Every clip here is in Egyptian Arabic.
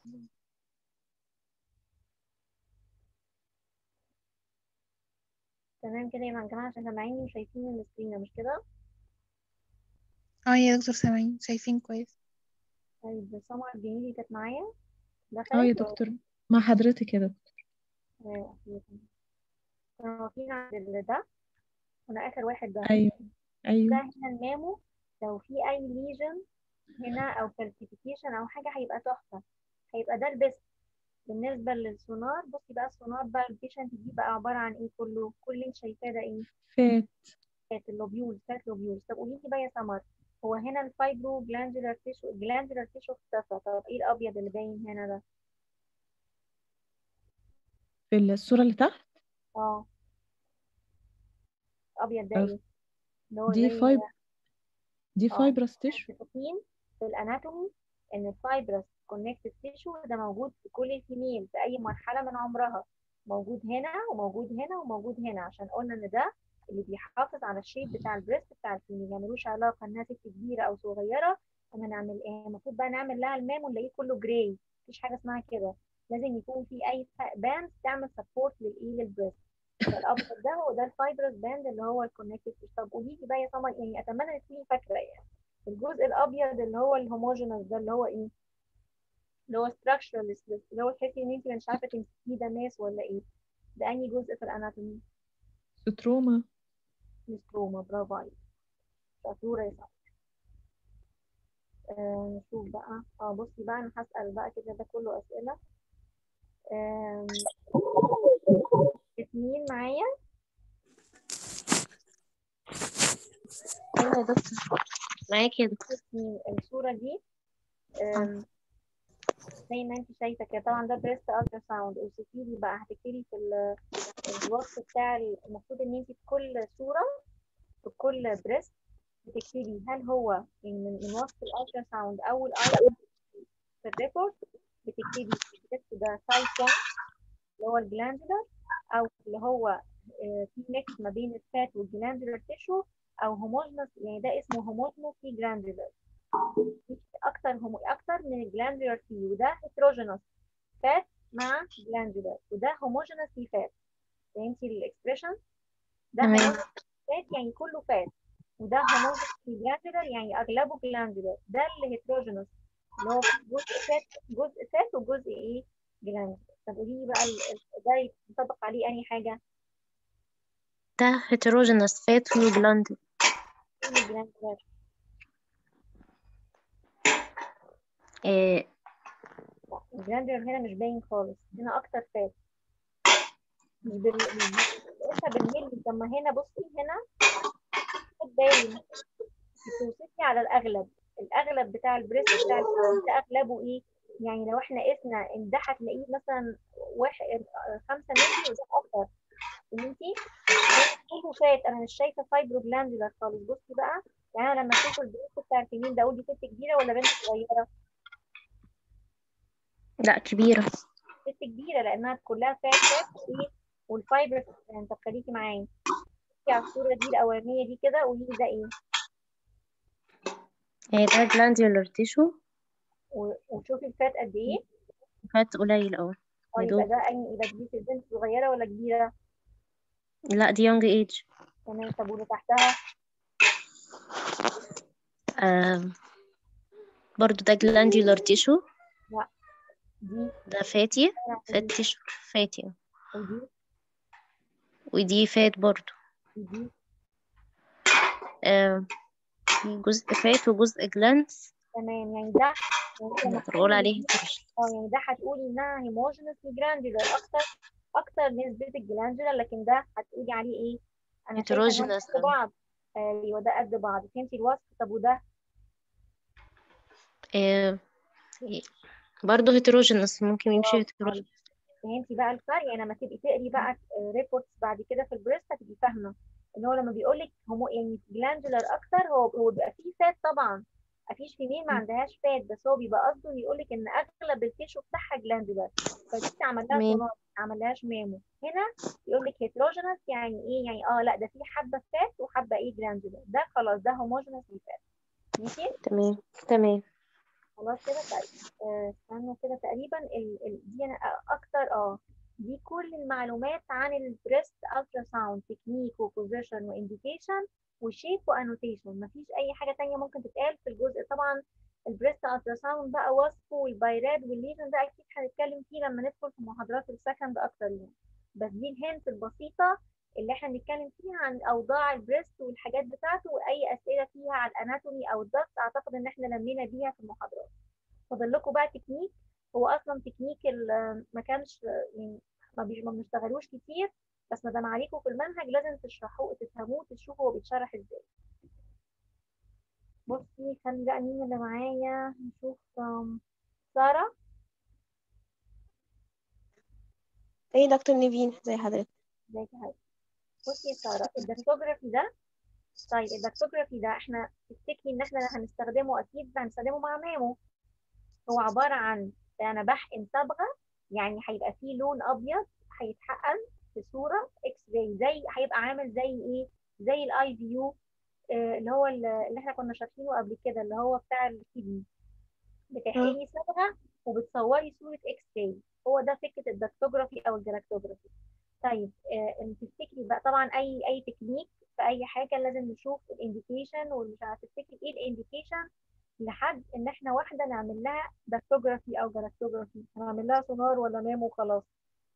تمام كده يا جماعة عشان سامعيني وشايفين السكرين مش كده اه يا دكتور سامعين شايفين كويس طيب سمر الجميل اللي كانت معايا اه يا دخلت دكتور مع حضرتك يا دكتور آه، كنا واقفين عند ال- ده كنا آخر واحد ده ايوه ده ايوه هنا المامو لو في أي ليجن هنا أو كالسيفيكيشن أو حاجة هيبقى تحفة هيبقى ده البيست بالنسبة للسونار بصي بقى السونار بقى البيشنت دي بقى عبارة عن ايه كله كل اللي انت شايفاه ده ايه فات فات اللوبيول فات لوبيول طب قولي لي بقى يا سمر هو هنا الفايبرو جلاندولار تيشو الجلاندولار تيشو اختفى طب ايه الأبيض اللي باين هنا ده في الصورة اللي تحت اه الأبيض ده آه، ايه اللي هو دي زي فايب دي اه فايبرس تيشو متفقين في الاناتومي ان الفايبرس كونكتيف تيشو ده موجود في كل الفيميل في اي مرحله من عمرها موجود هنا وموجود هنا وموجود هنا عشان قلنا ان ده اللي بيحافظ على الشيب بتاع البريست بتاع الفيميل يعني ملوش علاقه انها ست كبيره او صغيره اما نعمل ايه المفروض بقى نعمل لها المام ونلاقيه كله جراي مفيش حاجه اسمها كده لازم يكون في اي باند تعمل سبورت للايه للبريست فالابيض ده هو ده الفايبرس باند اللي هو الكونكتيف طب قولي لي بقى يا سمر يعني اتمنى ان تكوني فاكره يعني الجزء الابيض اللي هو الهوموجينوس ده اللي هو ايه اللي هو structuralist اللي هو تحسي ان انت مش عارفه تمسكيه ده ماس ولا ايه ده انهي جزء في الاناتومي ستروما الستروما برافو عليك شطوره يا سمر آه نشوف بقى اه بصي بقى انا هسأل بقى كده ده كله اسئله آم، اتنين معايا ايوه يا دكتور معاك يا دكتور اتنين الصوره دي آم، زي ما انت شايفه كده طبعا ده بريست الترا ساوند اوصفي لي بقى هتكتبي في ال- الوصف بتاع ال- المفروض ان انت في كل صوره في كل بريست بتكتبي هل هو يعني من من وصف الالترا ساوند او الاي في الريبورت بتكتبي البريست ده سايد 1 اللي هو الجلاندولار او اللي هو آه، في ميكس ما بين الفات والجلاندولار تيشو او هوموجنس يعني ده اسمه هوموجنس في جلاندولار اكتر هومو اكتر من الجلاندولار فيه وده هيتروجينوس فات مع جلاندولار وده هوموجينوس في فات فهمتي الاكسبريشن ده تمام. homogeneous فات يعني كله فات وده هوموجينوس في جلاندولار يعني اغلبه جلاندولار ده اللي هيتروجينوس اللي هو جزء فات جزء فات وجزء ايه جلاندولار طب قولي لي بقى ال- ال- ده ينطبق عليه انهي حاجه ده heterogeneous fat free gland ايه الجلاندولار إيه الجلاندولار هنا مش باين خالص هنا اكتر فات مش بال مش بنقيسها بالملي طب ما هنا بصي هنا خد باين بتوصفي على الاغلب الاغلب بتاع البريست بتاع البريست ده اغلبه ايه يعني لو احنا قسنا ان ده هتلاقيه مثلا واحد آه، خمسة مللي وده اكتر فهمتي؟ ده كله فات انا مش شايفه فايبرو جلاندولار خالص بصي بقى يعني انا لما اشوف البريست بتاع الفيميل ده اقول دي ست كبيره ولا بنت صغيره؟ لا كبيرة ست كبيره لانها كلها فات فات وايه والفايبر يعني طب خليكي معايا بصي على الصوره دي الاولانيه دي كده قولي لي ده ايه إيه ده glandular tissue و- وشوفي الفات قد ايه fat قليل أوي اه يا يبقى دوب ده أي يبقى دي بنت صغيرة ولا كبيرة؟ لا دي young age تمام طب واللي تحتها آه برضو ده glandular tissue دي ده fatty fat ودي tissue fatty ودي ودي fat برضو ودي آه في جزء fat وجزء glands تمام يعني ده يعني انت لما نقدر نقول تقولي عليه دي heterogeneous اه يعني ده هتقولي انها هيموجينس جلاندولار اكتر اكتر نسبة الجلاندولار لكن ده هتقولي عليه ايه؟ انا شايفة انهم heterogeneous قد بعض ايوه ده قد بعض فهمتي الوصف طب وده آه برضو heterogeneous ممكن يمشي برافو heterogeneous عليكي. فهمتي بقى الفرق يعني لما تبقي تقري بقى ريبورتس بعد كده في البريست هتبقي فاهمه ان هو لما بيقول لك هو يعني جلاندولار اكتر هو هو بيبقى فيه فات طبعا مفيش فيميل ما عندهاش فات بس هو بيبقى قصده يقول لك ان اغلب التيشو بتاعها جلاندولار فدي عمل لها تمام سونار ما عملهاش مامو هنا يقول لك هيتروجينس يعني ايه يعني اه لا ده في حبه فات وحبه ايه جلاندولار ده خلاص ده هوموجينس فات ماشي تمام تمام خلاص كده طيب آه، استنى استنوا كده تقريبا ال... ال... دي انا اكتر اه دي كل المعلومات عن البريست الترا ساوند تكنيك وبوزيشن وانديكيشن وشيب وانوتيشن مفيش اي حاجه تانية ممكن تتقال في الجزء طبعا البريست الترا ساوند بقى وصفه والبايراد والليجن ده اكيد هنتكلم فيه لما ندخل في محاضرات السكند اكتر يعني بس دي الهنت البسيطه اللي احنا بنتكلم فيها عن اوضاع البريست والحاجات بتاعته واي اسئله فيها على الاناتومي او الضغط اعتقد ان احنا لمينا بيها في المحاضرات فاضل لكم بقى تكنيك هو اصلا تكنيك ال- ما كانش يعني ما بيش- ما بنشتغلوش كتير بس ما دام عليكم في المنهج لازم تشرحوه تفهموه تشوفوا هو بيتشرح ازاي بصي خلي بقى مين اللي معايا نشوف آم، سارة ايه دكتور نيفين زي حضرتك ازيك يا حبيبتي بصي يا سارة الدكتوجرافي ده طيب الدكتوجرافي ده احنا تفتكري ان احنا هنستخدمه اكيد هنستخدمه مع مامو هو عبارة عن انا بحقن صبغة يعني هيبقى فيه لون ابيض هيتحقن في صورة اكس راي زي هيبقى عامل زي ايه زي الاي في يو اللي هو ال- اللي احنا كنا شارحينه قبل كده اللي هو بتاع الكدني بتحقني صبغة وبتصوري صورة اكس راي هو ده فكرة الدكتوجرافي او الجلاكتوجرافي طيب آه، انت تفتكري بقى طبعا اي اي تكنيك في اي حاجه لازم نشوف الانديكيشن ومش عارفه تفتكري ايه الانديكيشن لحد ان احنا واحده نعمل لها دكتوجرافي او جلاكتوجرافي هنعمل لها سونار ولا ميمو وخلاص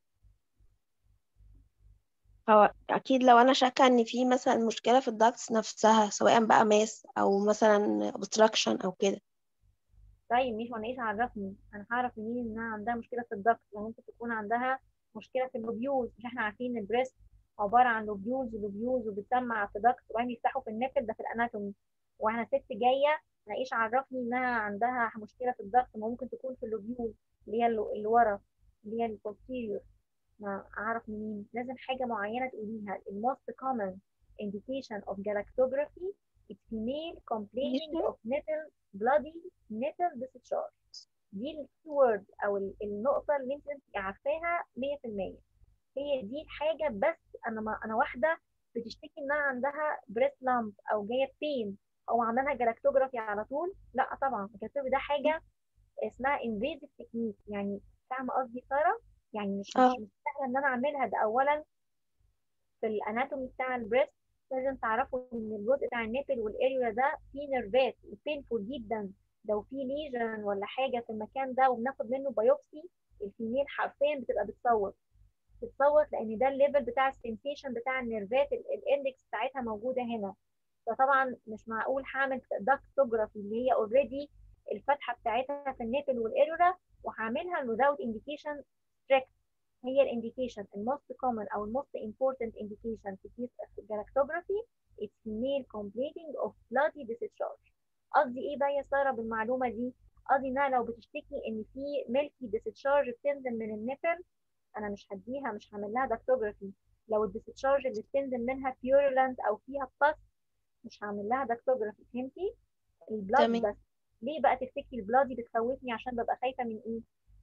هو اكيد لو انا شاكه ان في مثلا مشكله في الدكتس نفسها سواء بقى ماس او مثلا obstruction او كده طيب مش وانا ايش عرفني انا هعرف منين انها عندها مشكله في الضغط وممكن تكون عندها مشكله في اللوبيولز مش احنا عارفين البريست عباره عن لوبيولز ولوبيولز وبتسمع في ضغط وبعدين يفتحوا في النفل ده في الاناتومي وانا ست جايه انا ايش عرفني انها عندها مشكله في الضغط ما ممكن تكون في اللوبيول اللي هي اللي اللي ورا اللي هي البوستيريور ما اعرف منين لازم حاجه معينه تقوليها الموست common indication of galactography is female complaining of nipple bloody nipple discharge دي الكيورد او ال- النقطه اللي انت تبقي عارفاها 100% هي دي الحاجه بس انا ما انا واحده بتشتكي انها عندها بريست لامب او جايه بين او عاملها جلاكتوجرافي على طول لا طبعا الجلاكتوجرافي ده حاجه اسمها انفيزيف تكنيك يعني فاهمه قصدي ساره يعني مش اه. مش مش سهله ان انا اعملها ده اولا في الاناتومي بتاع البريست لازم تعرفوا ان الجزء بتاع النيبل والاريولا ده فيه نيرفات بينفول جدا لو في ليجن ولا حاجه في المكان ده وبناخد منه بايوبسي الفيميل حرفيا بتبقى بتصوت بتصوت لان ده الليفل بتاع السنسيشن بتاع النيرفات ال- الاندكس بتاعتها موجوده هنا فطبعا مش معقول هعمل داكتوجرافي اللي هي اوريدي الفتحه بتاعتها في النيبل والاريولا وهعملها without indication strict هي الانديكيشن الموست كومن او الموست امبورتنت indication في case of galactography is female complaining of bloody discharge قصدي ايه بقى يا ساره بالمعلومه دي قصدي انها لو بتشتكي ان في ميلكي discharge بتنزل من النفل انا مش هديها مش هعمل لها داكتوجرافي لو الديسشارج اللي بتنزل منها بيورولانت او فيها بس مش هعمل لها داكتوجرافي فهمتي البلاد تمام. بس ليه بقى تفتكري البلاد دي بتخوفني عشان ببقى خايفه من ايه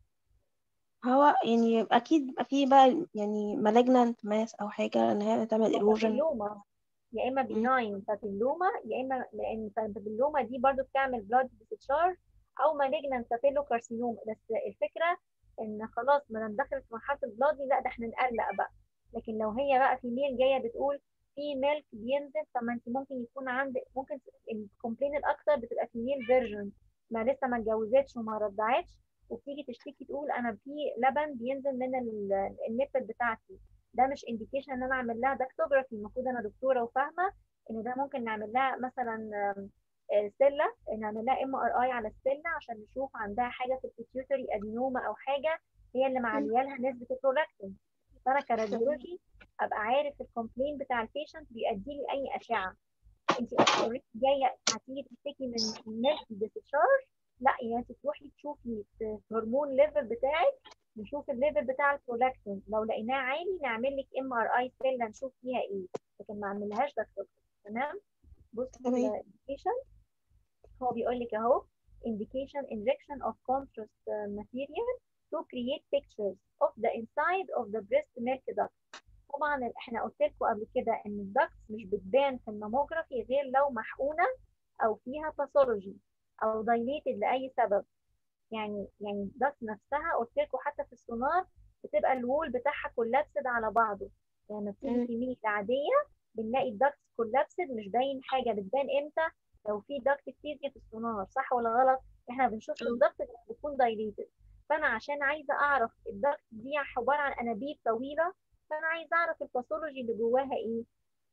هو يعني اكيد بيبقى في بقى يعني malignant mass او حاجه ان هي تعمل erosion بابيلوما يا اما بيناين بابيلوما يا اما لان البابيلوما دي برضو بتعمل بلاد ديسشارج او مالجنانت بابيلو كارسينوما بس الفكره ان خلاص ما دام دخلت في مرحله البلادي لا ده احنا نقلق بقى لكن لو هي بقى في ميل جايه بتقول في ميلك بينزل طب ما انت ممكن يكون عندك ممكن الكومبلين الاكتر بتبقى في ميل فيرجن ما لسه ما اتجوزتش وما رضعتش وبتيجي تشتكي تقول انا في لبن بينزل من ال- النبل بتاعتي ده مش انديكيشن ان انا اعمل لها داكتوجرافي المفروض انا دكتوره وفاهمه ان ده ممكن نعمل لها مثلا آم، آه، سله نعمل لها ام ار اي على السله عشان نشوف عندها حاجه في البيتيوتري ادينوما او حاجه هي اللي معليه لها نسبه البرولاكتين فانا كراديولوجي ابقى عارف الكومبلين بتاع البيشنت بيأدي لي اي اشعه انت اوريدي جايه هتيجي تشتكي من نيرف ديسشارج لا يعني انت تروحي تشوفي في الهرمون ليفل بتاعك نشوف الليفل بتاع البرولاكتين لو لقيناه عالي نعمل لك ام ار اي سيل نشوف فيها ايه لكن ما اعملهاش دكتور تمام بصي تمام. الانديكيشن هو بيقول لك اهو indication injection of contrast uh, material to create pictures of the inside of the breast milk duct طبعا احنا قلت لكم قبل كده ان الدكت مش بتبان في الماموجرافي غير لو محقونه او فيها باثولوجي او dilated لاي سبب يعني يعني الدكت نفسها قلت لكم حتى في السونار بتبقى الوول بتاعها كولابسد على بعضه يعني لما بتيجي مم. في ميل عاديه بنلاقي الدكت كولابسد مش باين حاجه بتبان امتى لو في دكت كتير في السونار صح ولا غلط احنا بنشوف اه. الدكت اللي بتكون دايليتد فانا عشان عايزه اعرف الدكت دي عباره عن انابيب طويله فانا عايزه اعرف الباثولوجي اللي جواها ايه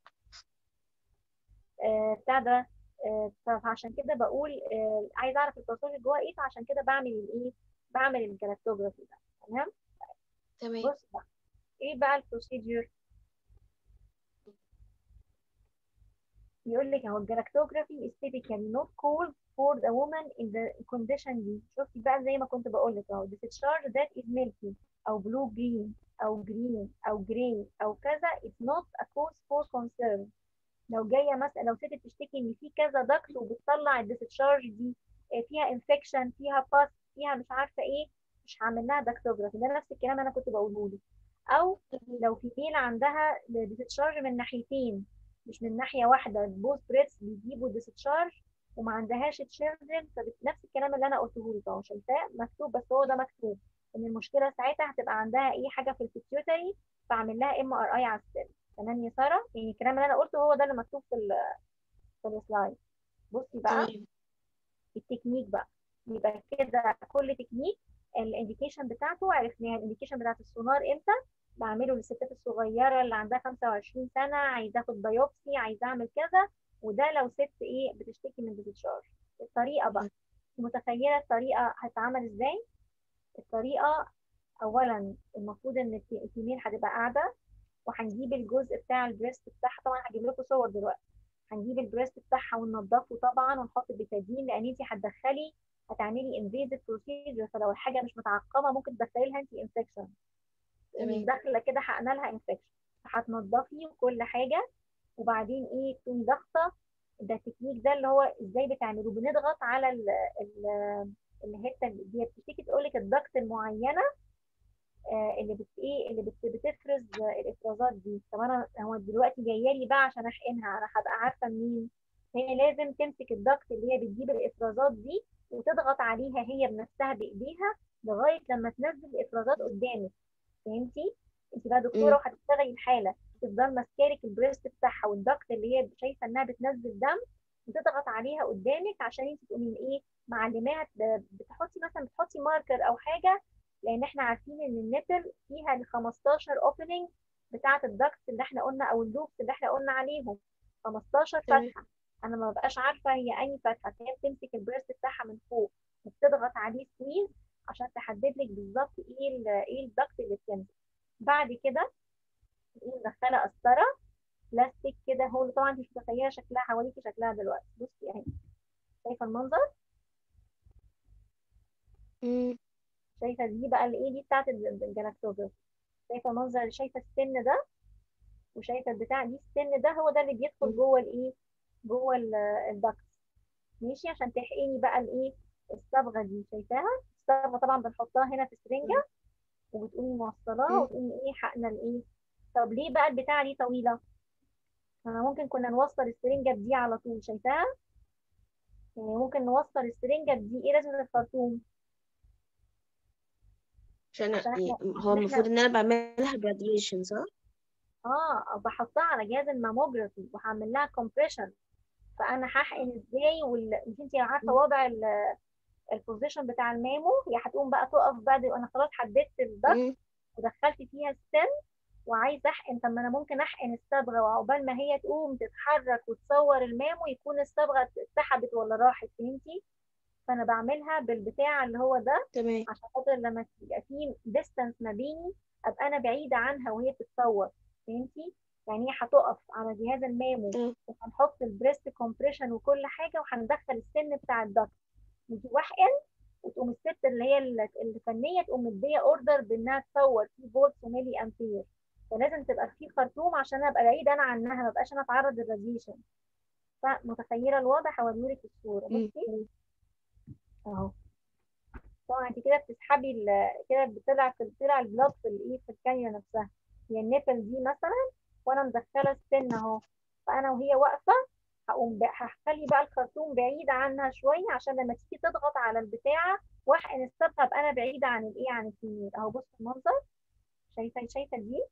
آه بتاع ده آه فعشان كده بقول آه عايزه اعرف الباثولوجي جواها ايه فعشان كده بعمل الايه بعمل الجلاكتوجرافي ده تمام تمام بص بقى ايه بقى البروسيدور يقول لك اهو الجلاكتوجرافي is typically not called for the woman in the condition دي شفتي بقى زي ما كنت بقول لك اهو discharge that is milky او blue green او green او gray او كذا it's not a cause for concern لو جايه مثلا لو ست بتشتكي ان في كذا دكت وبتطلع الديسشارج دي آه، فيها انفكشن فيها باس فيها مش عارفه ايه مش هعمل لها دكتوجرافي ده نفس الكلام اللي انا كنت بقوله لك او لو في ميل عندها ديسشارج من ناحيتين مش من ناحيه واحده بوث بريتس بيجيبوا ديسشارج وما عندهاش تشيلدرن فنفس الكلام اللي انا قلته لك اهو شايفاه مكتوب بس هو ده مكتوب ان المشكله ساعتها هتبقى عندها اي حاجه في البيتيوتري فاعمل لها ام ار اي على السيل تمام يا ساره يعني الكلام اللي انا قلته هو ده اللي مكتوب في ال في السلايد بصي بقى تمام التكنيك بقى يبقى كده كل تكنيك الانديكيشن بتاعته عرفناها الانديكيشن بتاعت السونار امتى بعمله للستات الصغيره اللي عندها 25 سنه عايزه اخد بايوبسي عايزه اعمل كذا وده لو ست ايه بتشتكي من ديسشارج الطريقه بقى متخيله الطريقه هتتعمل ازاي الطريقه اولا المفروض ان الت- الفيميل هتبقى قاعده وهنجيب الجزء بتاع البريست بتاعها طبعا هجيب لكم صور دلوقتي هنجيب البريست بتاعها وننضفه طبعا ونحط بيتادين لان انت هتدخلي هتعملي انفيزيف بروسيجر فلو الحاجه مش متعقمه ممكن تدخلي لها انت انفكشن تمام. داخله كده حقنا لها انفكشن هتنضفي وكل حاجه وبعدين ايه تقومي ضغطه ده التكنيك ده اللي هو ازاي بتعمله بنضغط على ال ال الحته اللي هي بتشتكي تقول لك الضغط المعينه آه، اللي بت ايه اللي بت بتفرز آه، الافرازات دي طب انا هو دلوقتي جايه لي بقى عشان احقنها انا هبقى عارفه منين هي لازم تمسك الضغط اللي هي بتجيب الافرازات دي وتضغط عليها هي بنفسها بايديها لغايه لما تنزل الافرازات قدامك فهمتي انت بقى دكتوره مم. وهتشتغلي الحاله تفضل ماسكالك البريست بتاعها والضغط اللي هي شايفه انها بتنزل دم وتضغط عليها قدامك عشان انت تقومي ايه معلماها ب- بتحطي مثلا بتحطي ماركر او حاجه لان احنا عارفين ان النبل فيها ال 15 اوبننج بتاعه الدكت اللي احنا قلنا او اللوبس اللي احنا قلنا عليهم 15 تمام. فتحه انا ما بقاش عارفه هي انهي فتحه فهي بتمسك البريست بتاعها من فوق وبتضغط عليه سكويز عشان تحدد لك بالظبط ايه ال ايه الدكت اللي بتمسك بعد كده تقومي مدخله قسطره بلاستيك كده هو طبعا انت مش متخيله شكلها حواليكي شكلها دلوقتي بصي اهي شايفه المنظر مم. شايفه دي بقى الايه دي بتاعت ال- الجلاكتوجرافي شايفه منظر شايفه السن ده وشايفه البتاع دي السن ده هو ده اللي بيدخل مم. جوه الايه جوه ال- الدكت ماشي عشان تحقني بقى الايه الصبغه دي شايفاها الصبغه طبعا بنحطها هنا في سرنجه وبتقومي موصلاها مم. وتقومي ايه حقنه الايه طب ليه بقى البتاعه دي طويله انا ممكن كنا نوصل السرنجه بدي على طول شايفاها يعني ممكن نوصل السرنجه بدي ايه لازم الخرطوم عشان عشان يعني احنا- هو عشان المفروض احنا- ان انا بعملها جراديويشن صح؟ اه بحطها على جهاز الماموجرافي وهعمل لها كومبريشن فانا هحقن ازاي وال... مش انت عارفه مم. وضع ال- البوزيشن بتاع المامو هي هتقوم بقى تقف بعد انا خلاص حددت الضغط مم. ودخلت فيها السن وعايزه احقن طب ما انا ممكن احقن الصبغه وعقبال ما هي تقوم تتحرك وتصور المامو يكون الصبغه اتسحبت ولا راحت فهمتي فانا بعملها بالبتاع اللي هو ده تمام عشان خاطر لما يبقى في ديستانس ما بيني ابقى انا بعيده عنها وهي بتتصور فهمتي يعني هي هتقف على جهاز المامو مم. وهنحط البريست كومبريشن وكل حاجه وهندخل السن بتاع الضغط نجي واحقن وتقوم الست اللي هي ال- الفنيه تقوم مديه اوردر بانها تصور في فولت وميلي امبير فلازم تبقى في خرطوم عشان ابقى بعيد انا عنها ما بقاش انا اتعرض للراديشن فمتخيله الوضع هوريلك الصوره مم. بصي اهو طبعا انت كده بتسحبي ال- كده بتطلع في طلع البلاد في الايه في الكانيولا نفسها هي النيبل دي مثلا وانا مدخله السن اهو فانا وهي واقفه هقوم ب- هخلي بقى الخرطوم بعيد عنها شويه عشان لما تيجي تضغط على البتاعه واحقن الصبغه ابقى انا بعيده عن الايه عن الفيميل اهو بص المنظر شايفه شايفه دي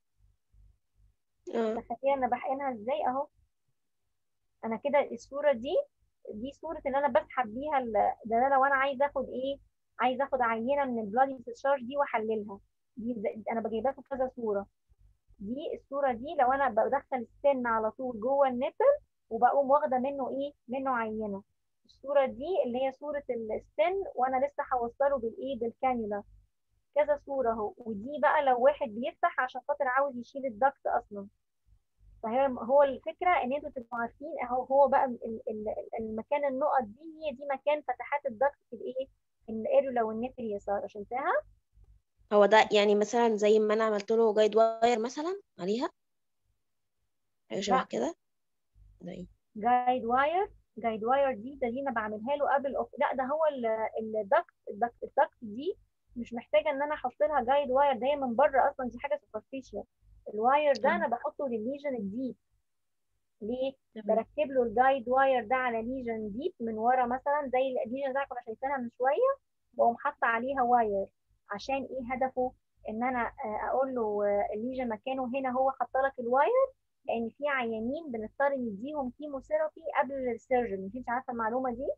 اه تخيل انا بحقنها ازاي اهو انا كده الصوره دي دي صوره ان انا بسحب بيها ال- ده انا لو انا عايزه اخد ايه عايزه اخد عينه من البلادي ديسشارج دي واحللها دي زي- انا بجيبها لكم كذا صوره دي الصوره دي لو انا بدخل السن على طول جوه النبل وبقوم واخده منه ايه منه عينه الصوره دي اللي هي صوره السن وانا لسه هوصله بالايه بالكانيولا كذا صوره اهو ودي بقى لو واحد بيفتح عشان خاطر عاوز يشيل الضغط اصلا فهي هو الفكره ان انتوا تبقوا عارفين اهو هو بقى ال- ال- المكان النقط دي هي دي مكان فتحات الضغط في الايه في الاريولا والنفر اليسار شايفاها هو ده يعني مثلا زي ما انا عملت له جايد واير مثلا عليها حاجه شبه لا. كده ده ايه جايد واير جايد واير دي ده دي انا بعملها له قبل أوف... لا ده هو الدكت الدكت الدكت دي مش محتاجه ان انا احط لها جايد واير ده هي من بره اصلا دي حاجه سوبرفيشال الواير ده انا بحطه للليجن الديب ليه تمام. بركب له الجايد واير ده على ليجن ديب من ورا مثلا زي الليجن ده كنا شايفينها من شويه بقوم حاطه عليها واير عشان ايه هدفه ان انا آه، اقول له آه، الليجن مكانه هنا هو حاطه لك الواير لان في عيانين بنضطر نديهم كيموثيرابي قبل السيرجن انت عارفه المعلومه دي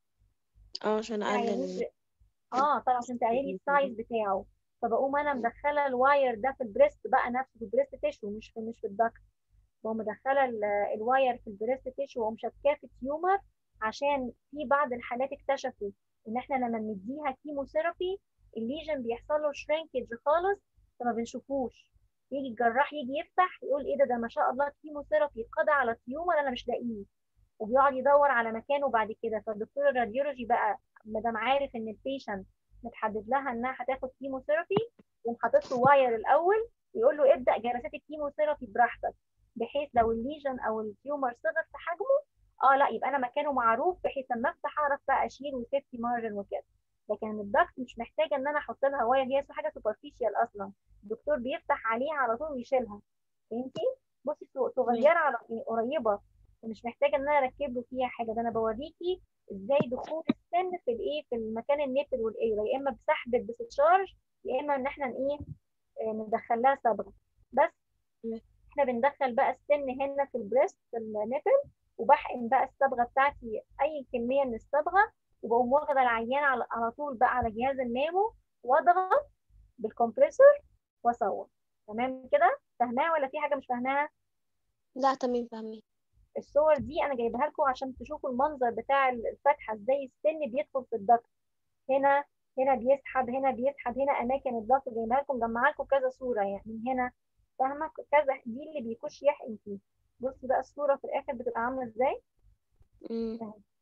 اه عشان في اقلل عيانين ال- ب- اه طبعا عشان تقللي السايز بتاعه فبقوم انا مدخله الواير ده في البريست بقى نفسه في البريست تيشو مش في مش في الدكت بقوم مدخله ال- الواير في البريست تيشو واقوم شبكاه في تيومر عشان في بعض الحالات اكتشفوا ان احنا لما بنديها كيموثيرابي الليجن بيحصل له شرينكج خالص فما بنشوفوش يجي الجراح يجي يفتح يقول ايه ده ده ما شاء الله كيموثيرابي قضى على التيومر انا مش لاقيه وبيقعد يدور على مكانه بعد كده فالدكتور الراديولوجي بقى ما دام عارف ان البيشنت متحدد لها انها هتاخد كيموثيرابي يقوم حاطط له واير الاول ويقول له ابدا جلسات الكيموثيرابي براحتك بحيث لو الليجن او التيومر صغر في حجمه اه لا يبقى انا مكانه معروف بحيث لما افتح اعرف بقى اشيل وسيفتي مارجن وكده لكن الضغط مش محتاجه ان انا احط لها واير هي حاجه سوبرفيشال اصلا الدكتور بيفتح عليها على طول ويشيلها فهمتي بصي صغ- صغيره على يعني قريبه مش محتاجه ان انا اركب له فيها حاجه ده انا بوريكي ازاي دخول السن في الايه في المكان النيبل والايرا يا اما بسحب الديسشارج يا اما ان احنا ايه آه، ندخل لها صبغه بس احنا بندخل بقى السن هنا في البريست في النيبل وبحقن بقى الصبغه بتاعتي اي كميه من الصبغه وبقوم واخده العيان على, على طول بقى على جهاز المامو واضغط بالكمبريسور واصور تمام كده فاهماها ولا في حاجه مش فاهماها لا تمام فاهمين الصور دي انا جايبها لكم عشان تشوفوا المنظر بتاع الفتحه ازاي السن بيدخل في الضغط هنا هنا بيسحب هنا بيسحب هنا اماكن الضغط جايبها لكم مجمعه لكم كذا صوره يعني من هنا فاهمه كذا دي اللي بيخش يحقن فيه بصي بقى الصوره في الاخر بتبقى عامله ازاي مم.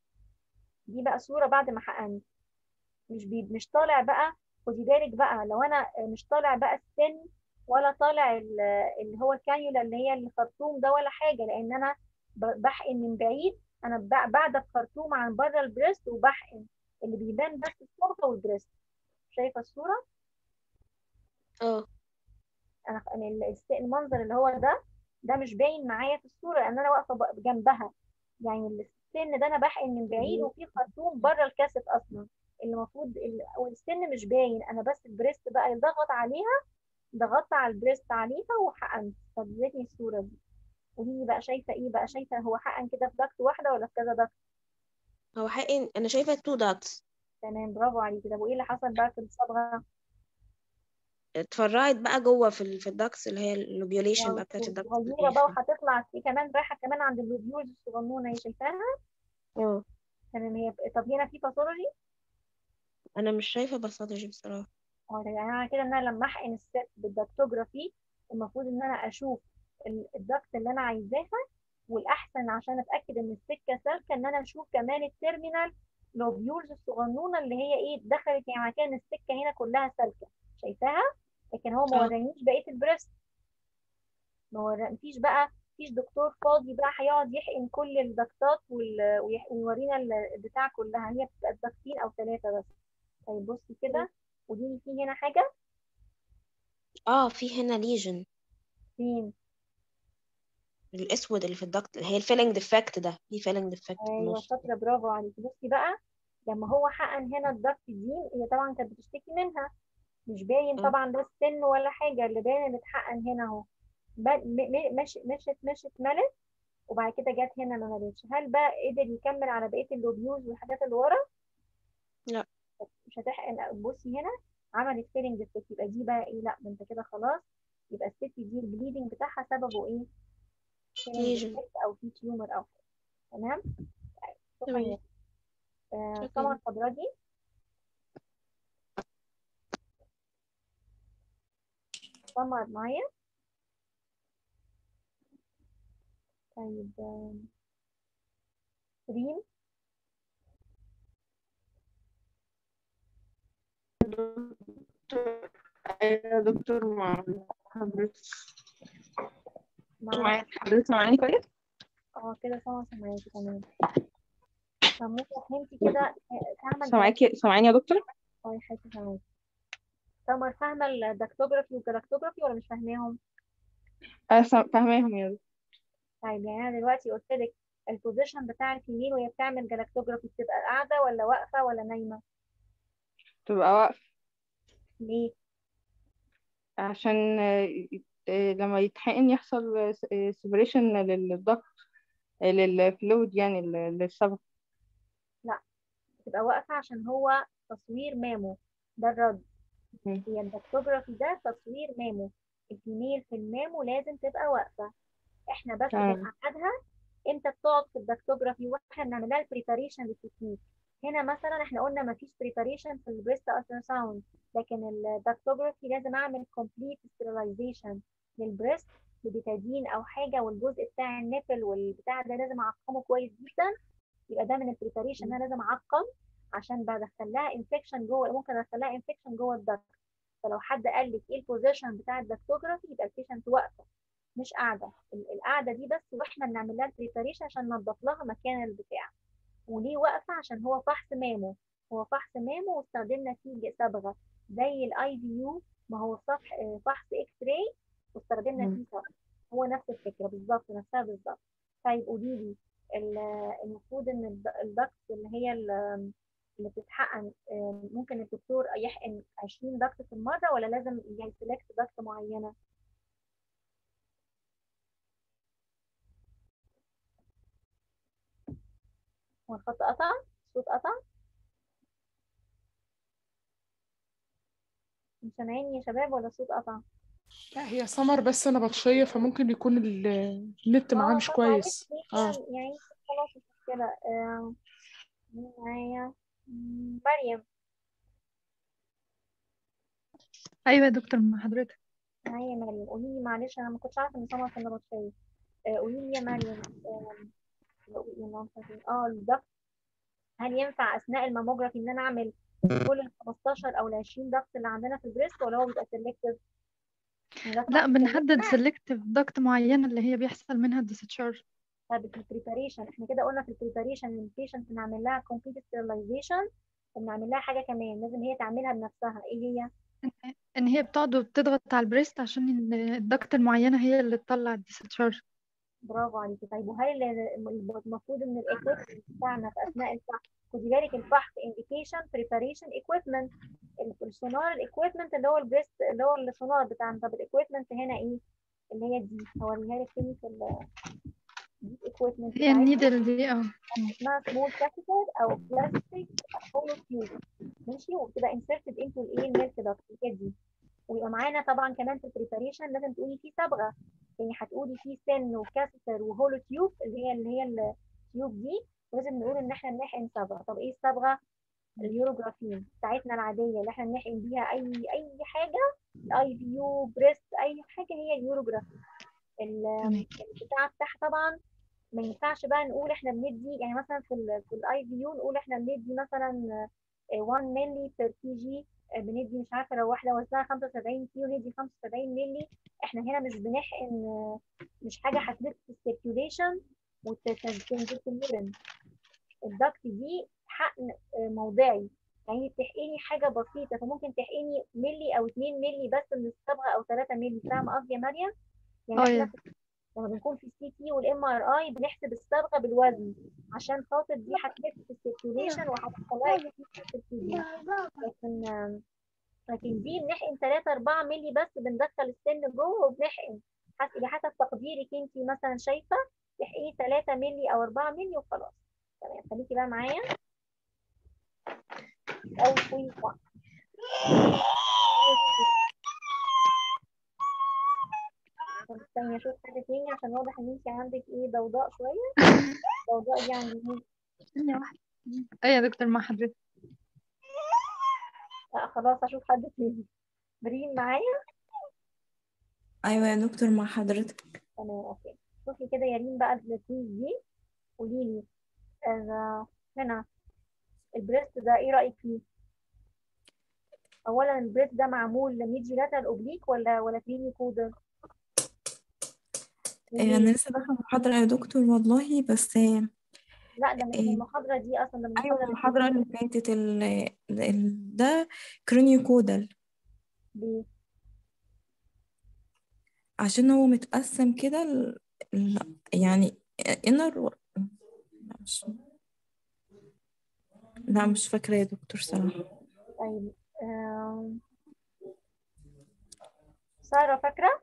دي بقى صوره بعد ما حقنت مش بي مش طالع بقى خدي بالك بقى لو انا مش طالع بقى السن ولا طالع ال- اللي هو الكانيولا اللي هي الخرطوم ده ولا حاجه لان انا ب- بحقن من بعيد انا ب- بعد الخرطوم عن بره البريست وبحقن اللي بيبان بس الصبغه والبريست شايفه الصوره اه انا أنا ال- الس- المنظر اللي هو ده ده مش باين معايا في الصوره لان انا واقفه ب- جنبها يعني السن ده انا بحقن من بعيد وفي خرطوم بره الكاسيت اصلا اللي المفروض ال- والسن مش باين انا بس البريست بقى اللي ضغط عليها ضغطت على البريست عليها وحقنت فادتني الصوره دي قولي لي بقى شايفه ايه بقى شايفه هو حقن كده في ضغط واحده ولا في كذا ضغط هو حقن انا شايفه تو داكس تمام برافو عليكي طب وايه اللي حصل بقى في الصبغه اتفرعت بقى جوه في ال- في الداكس اللي هي اللوبيوليشن بقى بتاعت الداكس صغيره بقى وهتطلع في كمان رايحه كمان عند اللوبيولز الصغنونه هي شايفاها اه تمام هي طب هنا في باثولوجي انا مش شايفه باثولوجي بصراحه اه يعني انا كده ان انا لما احقن الست بالدكتوجرافي المفروض ان انا اشوف ال- الدكت اللي انا عايزاها والاحسن عشان اتاكد ان السكه سالكه ان انا اشوف كمان التيرمينال لوبيولز الصغنونه اللي هي ايه دخلت يعني كان السكه هنا كلها سالكه شايفاها لكن هو ما اه. ورانيش بقيه البريست ما ورا- مفيش بقى مفيش دكتور فاضي بقى هيقعد يحقن كل الدكتات وال- ويح- ويورينا ال- البتاع كلها هي بتبقى دكتين او ثلاثه بس طيب بصي كده ودي في هنا حاجه اه في هنا ليجن فين الاسود اللي في الدكت اللي هي الفيلنج ديفكت ده في فيلنج ديفكت في ايوه النص شاطره برافو عليكي بصي بقى لما هو حقن هنا الضغط دي هي طبعا كانت بتشتكي منها مش باين م. طبعا ده السن ولا حاجه اللي باين اللي اتحقن هنا اهو ب- م- م- مشت مشت مشت ملت وبعد كده جت هنا ما ملتش هل بقى قدر يكمل على بقيه اللوبيوز والحاجات اللي ورا لا. مش هتحقن بصي هنا عملت فيلنج ديفكت يبقى دي بقى ايه لا ده انت كده خلاص يبقى الست دي البليدنج بتاعها سببه ايه؟ فيلنج Lesion. ديفكت او في تيومر او حاجه تمام؟ طيب، شكرا تمام. يا آه، شكرا. سمر خضراجي سمر معايا طيب آم، ريم يا دكتور مع حضرتك معايا معاك حضرتك سامعاني كويس؟ اه كده سمر سامعاكي تمام طب ممكن فهمتي كده آه، فاهمة سامعاكي سامعاني يا دكتور؟ اه يا حبيبتي سامعاكي سمر فاهمة الدكتوجرافي والجلاكتوجرافي ولا مش فاهماهم؟ أه سام- فاهماهم يا دكتور طيب يعني انا دلوقتي قلت لك البوزيشن بتاع الفيميل وهي بتعمل جلاكتوجرافي بتبقى قاعدة ولا واقفة ولا نايمة؟ تبقى واقف ليه؟ عشان آه، آه، لما يتحقن يحصل سيبريشن للضغط آه، للفلويد يعني لل- للصبغ بتبقى واقفة عشان هو تصوير مامو ده الرد مم. هي الدكتوجرافي ده تصوير مامو الفيميل في المامو لازم تبقى واقفة احنا بس تمام. بنقعدها امتى بتقعد في الدكتوجرافي واحنا بنعمل لها البريباريشن للتكنيك هنا مثلا احنا قلنا ما فيش بريباريشن في البريست التراساوند لكن الدكتوجرافي لازم اعمل كومبليت ستيرلايزيشن للبريست ببتادين او حاجه والجزء بتاع النبل والبتاع ده لازم اعقمه كويس جدا يبقى ده من البريباريشن انا لازم اعقم عشان بدخل لها انفكشن جوه ممكن ادخل لها انفكشن جوه الدكت فلو حد قال لك ايه البوزيشن بتاع الدكتوجرافي يبقى البيشنت واقفه مش قاعده ال- القعده دي بس واحنا بنعمل لها البريباريشن عشان ننضف لها مكان البتاع وليه واقفه عشان هو فحص مامو هو فحص مامو واستخدمنا فيه ج- صبغه زي الاي في يو ما هو صفح آه، فحص اكس راي واستخدمنا مم. فيه صبغه هو نفس الفكره بالظبط نفسها بالظبط طيب قولي لي ال- المفروض ان الد- الدكت اللي هي ال- اللي بتتحقن آه، ممكن الدكتور يحقن 20 دكت في المره ولا لازم يسلكت دكت معينه هو الخط قطع الصوت قطع مش سامعيني يا شباب ولا الصوت قطع لا هي سمر بس انا بطشية فممكن يكون ال- النت معاه اه مش طب كويس معلش اه يعني يعني خلاص مش مشكلة آه، مين معايا مم، مريم ايوه يا دكتور مع حضرتك معايا مريم قولي لي معلش انا ما كنتش عارفه ان سمر كنا بطشية آه، قولي لي يا مريم آم، بقول إيه اللهم صل على- اه الضغط هل ينفع اثناء الماموجرافي ان انا اعمل كل ال 15 او ال 20 ضغط اللي عندنا في البريست ولا هو بيبقى سيلكتيف؟ لا بنحدد سيلكتيف ضغط معينة اللي هي بيحصل منها الديسشارج طب في البريباريشن احنا كده قلنا في البريباريشن ان البيشنت نعمل لها كومبليت ستيرلايزيشن ونعمل لها حاجه كمان لازم هي تعملها بنفسها ايه هي؟ ان إن هي بتقعد وبتضغط على البريست عشان ال- الضغط المعينة هي اللي تطلع الديسشارج برافو عليكي طيب وهل ال- المفروض ان الايكويبمنت بتاعنا في اثناء الفحص خدي بالك الفحص انديكيشن بريباريشن ايكويبمنت السونار الايكويبمنت اللي هو البريست اللي هو السونار بتاعنا طب الايكويبمنت هنا ايه؟ اللي هي دي هوريها لك تاني في ال دي الايكويبمنت هي النيدل دي اه اسمها سمول كاثيتر او بلاستيك هولو تيوب ماشي وبتبقى انسرتد انتو الايه الميلك داكت هي دي ويبقى معانا طبعا كمان في البريباريشن لازم تقولي فيه صبغه يعني هتقولي فيه سن وكاثيتر وهولو تيوب اللي هي اللي هي التيوب دي ولازم نقول ان احنا بنحقن صبغه طب ايه الصبغه اليوروجرافين بتاعتنا العاديه اللي احنا بنحقن بيها اي اي حاجه اي في يو بريست اي حاجه هي اليوروجرافين ال- تمام البتاع بتاعها طبعا ما ينفعش بقى نقول احنا بندي يعني مثلا في ال في الاي في يو نقول احنا بندي مثلا آه، 1 مللي بير كي جي بندي مش عارفه لو واحده وزنها 75 كيلو ندي 75 مللي احنا هنا مش بنحقن آه، مش حاجه هتلف في السيركيوليشن وتنزل في اليورين الضغط دي حقن آه، موضعي يعني بتحقني حاجه بسيطه فممكن تحقني ملي او 2 ملي بس من الصبغه او 3 ملي فاهمه قصدي يا مريم؟ يعني اه احنا يا لما بنكون في السي تي والام ار اي بنحسب الصبغه بالوزن عشان خاطر دي هتلف في السيركيوليشن وهتطلعي في الدي لكن آم، لكن دي بنحقن 3 4 مللي بس بندخل السن جوه وبنحقن حسب حسب تقديرك انت مثلا شايفه تحقني 3 مللي او 4 مللي وخلاص تمام خليكي بقى معايا أول كويس بقى. طب استني اشوف حاجه تاني عشان واضح ان انت عندك ايه ضوضاء شويه ضوضاء دي عند مين ثانية واحدة أيوة يا دكتور مع حضرتك لا خلاص اشوف حد تاني بريم معايا أيوة يا دكتور مع حضرتك تمام اوكي شوفي كده يا ريم بقى الكويز دي قولي لي آه هنا البريست ده ايه رايك فيه اولا البريست ده معمول ميدي لاترال اوبليك ولا ولا كريمي كودر إيه، أنا لسه داخلة محاضرة يا دكتور والله بس إيه، لا ده مش من إيه. المحاضره دي اصلا ده من أيوة المحاضره المحاضرة اللي فاتت ال... ال... ده كرونيو كودال دي عشان هو متقسم كده ال... ال... يعني inner و... لا مش لا مش فاكرة يا دكتور صراحة طيب آم، ساره فاكره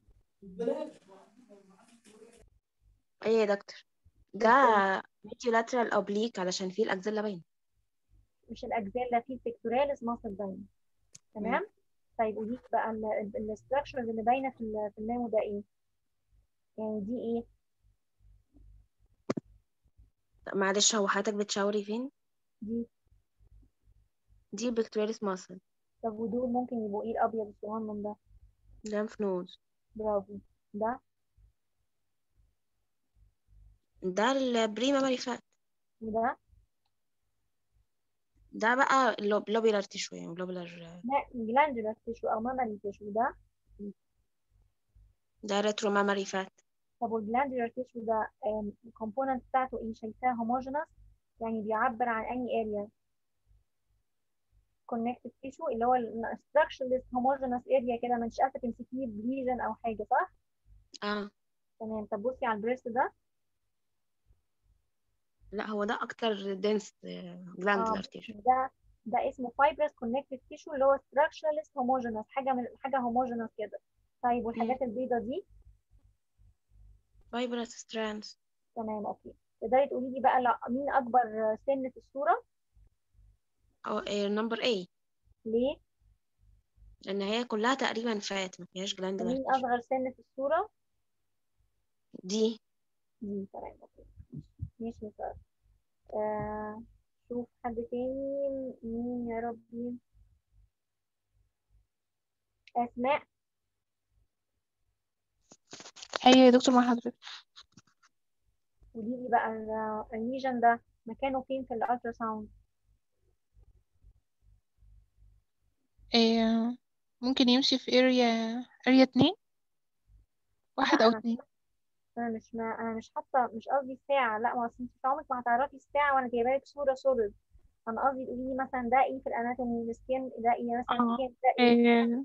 ايه يا دكتور ده ميديو لاترال اوبليك علشان فيه الاكزيلا باين مش الاجزاء اللي فيه البيكتوراليس ماسل باين تمام طيب قولي لي بقى الاستراكشرز اللي باينه في ال- في الميمو ده ايه يعني دي ايه طب معلش هو حضرتك بتشاوري فين دي دي بكتيرياليس ماسل طب ودول ممكن يبقوا ايه الابيض الصغنن ده لامف نودز برافو ده ده البري ميموري فات وده ده بقى اللوبيلار تيشو يعني لوبيلار لا جلاندولار تيشو او مامري تيشو ده ده ريترو ميموري فات طب والجلاندولار تيشو ده الكومبوننت بتاعته ايه شايفاه هوموجينس يعني بيعبر عن اني اريا كونكتيف تيشو اللي هو الستراكشرلس هوموجينس اريا كده مش قادره تمسكيه بليجن او حاجه صح اه تمام طب بصي على البريست ده لا هو ده اكتر دنس جلاندولار اه تيشو ده ده اسمه fibrous connective tissue اللي هو structuralist homogeneous حاجه من حاجه homogeneous كده طيب والحاجات البيضه دي فايبرس ستراندز تمام اوكي تقدري تقولي لي بقى لا مين اكبر سن في الصوره او نمبر A ليه لان هي كلها تقريبا فات ما فيهاش جلاندولار ومين تيشو اصغر سن في الصوره دي دي تمام اوكي ماشي مثال آه شوف حد تاني مين يا ربي اسماء هي يا دكتور مع حضرتك قولي لي بقى ال- الليجن ده مكانه فين في الالترا ساوند إيه ممكن يمشي في اريا اريا اتنين واحد لا او انا اتنين انا مش ما انا مش حاطه مش قصدي الساعه لا ما اصل انت عمرك ما هتعرفي الساعه وانا جايبه لك صوره سوليد انا قصدي تقولي لي مثلا ده ايه في الاناتومي السكين ده ايه مثلا اه السكين ده ايه إيه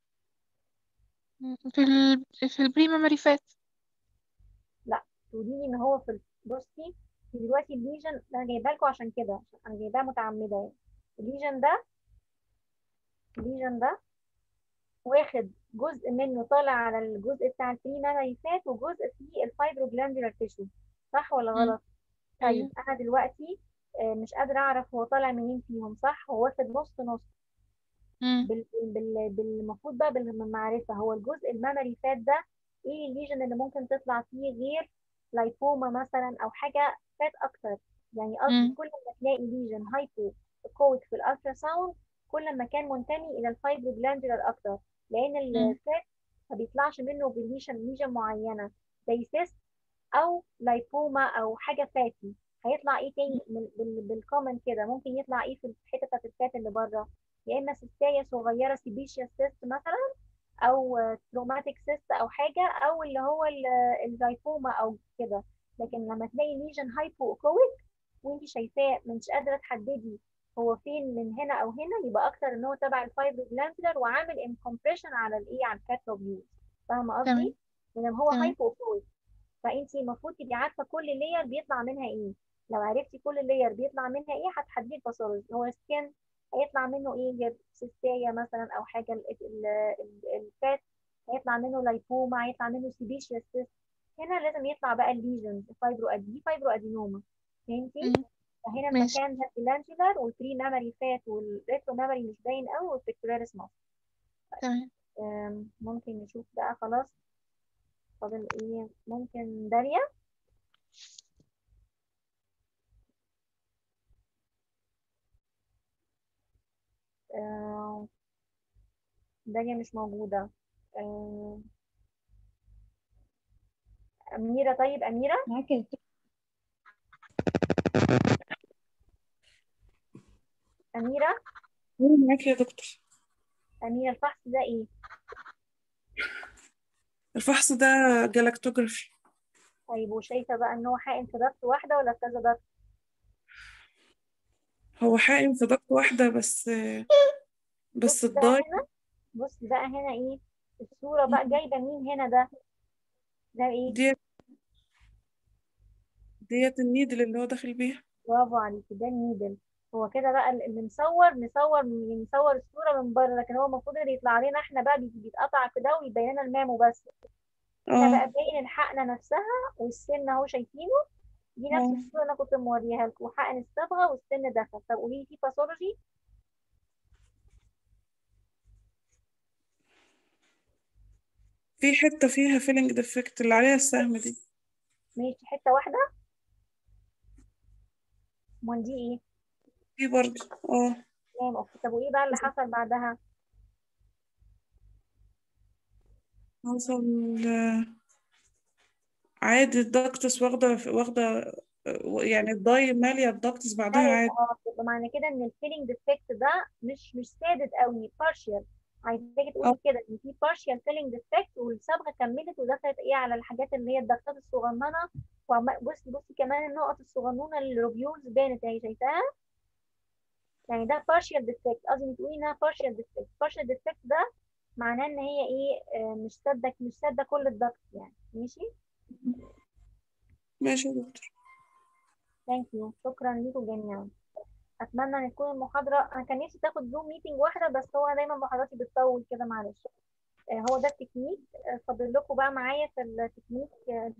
في ال في البري ميموري فات لا تقولي لي ان هو في ال- بصي في دلوقتي الليجن انا جايباه لكم عشان كده عشان انا جايباه متعمده يعني الليجن ده الليجن ده واخد جزء منه طالع على الجزء بتاع البري ميموري فات وجزء فيه الفايبروجلاندولار تيشو صح ولا مم. غلط طيب ايوه انا دلوقتي آه، مش قادره اعرف هو طالع منين فيهم صح هو واخد نص نص مم. بال... بال... بالمفروض بقى بالمعرفه هو الجزء الميموري فات ده ايه الليجن اللي ممكن تطلع فيه غير لايبوما مثلا او حاجه فات اكتر يعني قصدي مم. كل ما تلاقي ليجن هايبو كويك في الالترا ساوند كل ما كان منتمي الى الفايبروجلاندولار اكتر لان مم. الفات ما بيطلعش منه بالليجن ليجن معينه زي سيست او لايبوما او حاجه فاتي هيطلع ايه تاني من- بال- بالكومن كده ممكن يطلع ايه في الحته بتاعت الفات اللي بره يا اما سيستايه صغيره سيبيشيا سيست مثلا او تروماتيك سيست او حاجه او اللي هو ال- اللايبوما او كده لكن لما تلاقي ليجن هايبو كويك وانت شايفاه مش قادره تحددي هو فين من هنا او هنا يبقى اكتر ان هو تبع الفايبروجلاندولار وعامل انكمبريشن على الايه على الكاتلوجيوز فاهمه قصدي؟ تمام لما هو تمام هايبو كويك فانت المفروض تبقي عارفه كل لاير بيطلع منها ايه لو عرفتي كل لاير بيطلع منها ايه هتحددي الباثولوجي هو سكين هيطلع منه ايه جاب سيستايا مثلا او حاجه ال- ال- ال- الفات هيطلع منه لايبوما هيطلع منه سيبيشيس هنا لازم يطلع بقى الليجنز فايبرو ادي فايبرو ادينوما فهمتي مم. فهنا ماشي. المكان ده الجلانجولار والبري مامري فات والريترو مامري مش باين قوي والبيكتوراليس مصر تمام أم، ممكن نشوف بقى خلاص فاضل ايه ممكن داليا آه، داليا مش موجودة آه، أميرة طيب أميرة معاك يا دكتور. أميرة أنا معاك يا دكتور أميرة الفحص ده إيه؟ الفحص ده جلاكتوجرافي طيب وشايفة بقى إن هو حقن في ضغط واحدة ولا في كذا ضغط؟ هو حقن في ضغط واحدة بس بس بص بقى الضاي هنا بص بقى هنا إيه؟ الصورة بقى جايبة مين هنا ده؟ ده إيه؟ ديت ديت النيدل اللي هو داخل بيها برافو عليكي ده النيدل هو كده بقى اللي مصور مصور مصور الصورة من بره لكن هو المفروض اللي يطلع علينا احنا بقى بي- بيتقطع كده ويبين لنا المامو بس هنا اه بقى باين الحقنة نفسها والسن اهو شايفينه دي نفس اه الصورة اللي انا كنت موريها لكم وحقن الصبغة والسن دخل طب قولي لي في باثولوجي في حتة فيها فيلينج ديفكت اللي عليها السهم دي ماشي حتة واحدة امال دي ايه؟ دي برضه اه تمام اوكي طب وايه بقى اللي حصل بعدها؟ حصل آه، عادي الدكتس واخدة واخدة آه، يعني الضاي مالية الدكتس بعدها ايوه عادي اه يبقى معنى كده ان الفيلينج ديفكت ده مش مش سادد قوي بارشال عايزاكي اه تقولي كده ان في بارشال فيلينج ديفكت والصبغه كملت ودخلت ايه على الحاجات اللي هي الضغطات الصغننه وعم- بصي بصي كمان النقط الصغنونه الروبيولز بانت اهي شايفاها يعني ده بارشال ديفكت قصدي تقولي انها بارشال ديفكت بارشال ديفكت ده معناه ان هي ايه آه، مش سادة مش سادة كل الضغط يعني ماشي ماشي يا دكتور ثانك يو شكرا ليكم جميعا اتمنى ان تكون المحاضره انا كان نفسي تاخد زوم ميتنج واحده بس هو دايما محاضراتي بتطول كده معلش آه، هو ده التكنيك آه، فاضل لكم بقى معايا في التكنيك آه،